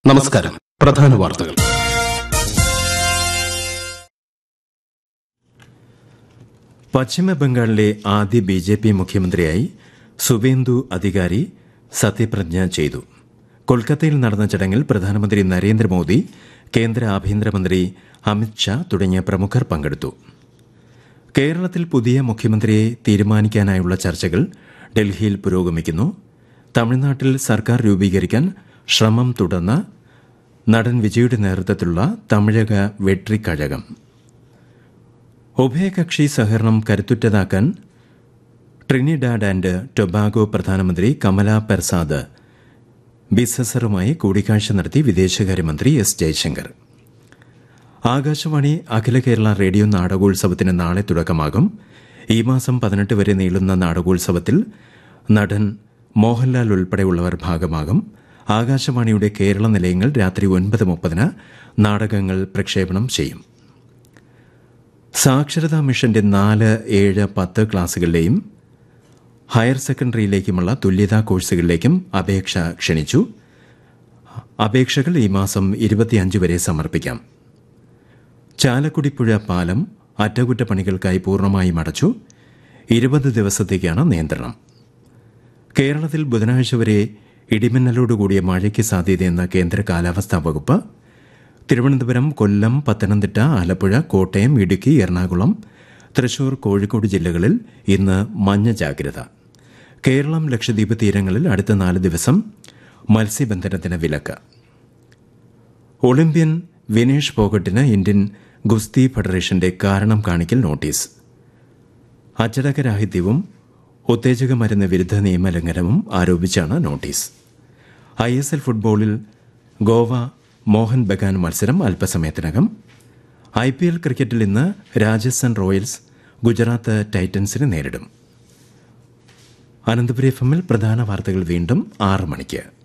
നമസ്കാരം പ്രധാന വാർത്തകൾ പശ്ചിമ ബംഗാളിലെ ആദ്യ ബി ജെ പി മുഖ്യമന്ത്രിയായി സുവേന്ദു അധികാരി സത്യപ്രതിജ്ഞ ചെയ്തു കൊൽക്കത്തയിൽ നടന്ന ചടങ്ങിൽ പ്രധാനമന്ത്രി നരേന്ദ്രമോദി കേന്ദ്ര ആഭ്യന്തരമന്ത്രി അമിത് ഷാ തുടങ്ങിയ പ്രമുഖർ പങ്കെടുത്തു കേരളത്തിൽ പുതിയ മുഖ്യമന്ത്രിയെ തീരുമാനിക്കാനായുള്ള ചർച്ചകൾ ഡൽഹിയിൽ പുരോഗമിക്കുന്നു തമിഴ്നാട്ടിൽ സർക്കാർ രൂപീകരിക്കാൻ ശ്രമം തുടർന്ന നടൻ വിജയുടെ നേതൃത്വത്തിലുള്ള തമിഴക വെട്രിക്കഴകം ഉഭയകക്ഷി സഹകരണം കരുത്തുറ്റതാക്കാൻ ട്രിനിഡാഡ് ആൻഡ് ടൊബാഗോ പ്രധാനമന്ത്രി കമല പെർസാദ് ബിസസറുമായി കൂടിക്കാഴ്ച നടത്തി വിദേശകാര്യമന്ത്രി എസ് ജയശങ്കർ ആകാശവാണി അഖില കേരള റേഡിയോ നാടകോത്സവത്തിന് നാളെ തുടക്കമാകും ഈ മാസം പതിനെട്ട് വരെ നീളുന്ന നാടകോത്സവത്തിൽ നടൻ മോഹൻലാൽ ഉൾപ്പെടെയുള്ളവർ ഭാഗമാകും ആകാശവാണിയുടെ കേരള നിലയങ്ങൾ രാത്രി ഒൻപത് മുപ്പതിന് നാടകങ്ങൾ പ്രക്ഷേപണം ചെയ്യും സാക്ഷരതാ മിഷന്റെ നാല് ഏഴ് പത്ത് ക്ലാസുകളിലെയും ഹയർ സെക്കൻഡറിയിലേക്കുമുള്ള തുല്യതാ കോഴ്സുകളിലേക്കും അപേക്ഷ ക്ഷണിച്ചു അപേക്ഷകൾ ഈ മാസം ഇരുപത്തിയഞ്ച് വരെ സമർപ്പിക്കാം ചാലക്കുടിപ്പുഴ പാലം അറ്റകുറ്റപ്പണികൾക്കായി പൂർണ്ണമായും അടച്ചു ഇരുപത് ദിവസത്തേക്കാണ് നിയന്ത്രണം കേരളത്തിൽ ബുധനാഴ്ച വരെ ഇടിമിന്നലോടുകൂടിയ മഴയ്ക്ക് സാധ്യതയെന്ന കേന്ദ്ര കാലാവസ്ഥാ വകുപ്പ് തിരുവനന്തപുരം കൊല്ലം പത്തനംതിട്ട ആലപ്പുഴ കോട്ടയം ഇടുക്കി എറണാകുളം തൃശൂർ കോഴിക്കോട് ജില്ലകളിൽ ഇന്ന് മഞ്ഞ ജാഗ്രത കേരളം ലക്ഷദ്വീപ് തീരങ്ങളിൽ അടുത്ത നാല് ദിവസം മത്സ്യബന്ധനത്തിന് വിലക്ക് ഒളിമ്പ്യൻ വിനേഷ് ഫോഗട്ടിന് ഇന്ത്യൻ ഗുസ്തി ഫെഡറേഷന്റെ കാരണം കാണിക്കൽ നോട്ടീസ് അച്ചടക്കരാഹിത്യവും ഉത്തേജക മരുന്ന് വിരുദ്ധ നിയമലംഘനവും ആരോപിച്ചാണ് നോട്ടീസ് ഐ എസ് എൽ ഫുട്ബോളിൽ ഗോവ മോഹൻ ബഗാൻ മത്സരം അല്പസമയത്തിനകം ഐ പി എൽ ക്രിക്കറ്റിൽ ഇന്ന് രാജസ്ഥാൻ റോയൽസ് ഗുജറാത്ത് ടൈറ്റൻസിനെ നേരിടും അനന്തപുരി എഫ് എമ്മിൽ പ്രധാന വാർത്തകൾ വീണ്ടും ആറ് മണിക്ക്